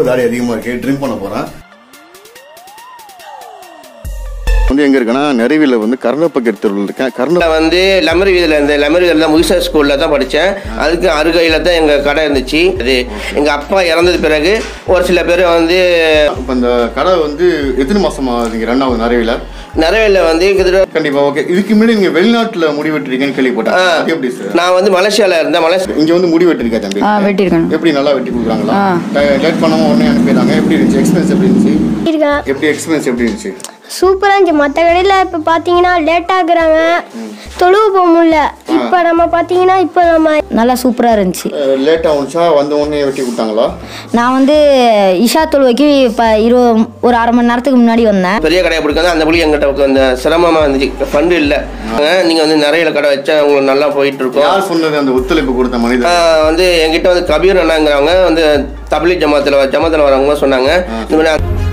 தாடி அதிகமாக இருக்கு ட்ரிம் பண்ண போகிறேன் வந்து எங்கே இருக்குன்னா நிறைவில வந்து கர்ணப்பக்கர் தெருவில் இருக்கேன் கர்ண நான் வந்து லெமரி வீதியில் இருந்தேன் லெமரி வீதியில் தான் முகிசா ஸ்கூலில் தான் படித்தேன் அதுக்கு அருகையில் தான் எங்கள் கடை இருந்துச்சு அது எங்கள் அப்பா இறந்தது பிறகு ஒரு சில பேர் வந்து இப்போ இந்த கடை வந்து எத்தனை மாசமா நீங்கள் ரன் ஆகுது நிறைவில நிறைவேல வந்து கிட்டத்தட்ட கண்டிப்பா ஓகே இதுக்கு முன்னாடி நீங்க வெளிநாட்டுல முடி வெட்டிருக்கீங்கன்னு கேள்விப்பட்டேன் அது எப்படி சார் நான் வந்து மலேசியாவில் இருந்தேன் மலேசியா இங்க வந்து முடி வெட்டிருக்கா தம்பி ஆ வெட்டியிருக்கேன் எப்படி நல்லா வெட்டி கொடுக்குறாங்களா ஆ. லேட் பண்ணாம உடனே அனுப்பிடுறாங்க எப்படி இருந்துச்சு எக்ஸ்பீரியன்ஸ் எப்படி இருந்துச்சு இருக்கேன் எப்படி எக்ஸ்பீரியன்ஸ் எப்படி இருந்துச்சு சூப்பராக இருந்துச்சு மற்ற கடையில் இப்போ பார்த்தீங்கன்னா லேட் ஆகுறாங்க தொழுவு போக முடியல இப்போ நம்ம பார்த்தீங்கன்னா இப்போ நம்ம நல்லா சூப்பராக இருந்துச்சு லேட் ஆகுச்சா வந்த உடனே வெட்டி கொடுத்தாங்களா நான் வந்து இஷா தொழுவைக்கு இப்போ இரு ஒரு அரை மணி நேரத்துக்கு முன்னாடி வந்தேன் பெரிய கடையை பிடிக்காது அந்த புள்ளி எங்கிட்ட அந்த சிரமமாக இருந்துச்சு ஃபண்டு இல்லை நீங்கள் வந்து நிறைய கடை வச்சா உங்களுக்கு நல்லா போயிட்டு இருக்கோம் யார் சொன்னது அந்த ஒத்துழைப்பு கொடுத்த மனிதர் ஆஹ் வந்து என்கிட்ட வந்து கபீர் அண்ணாங்கிறவங்க வந்து தபிலி ஜமாத்தில் ஜமாத்தில் வரவங்க சொன்னாங்க இந்த மாதிரி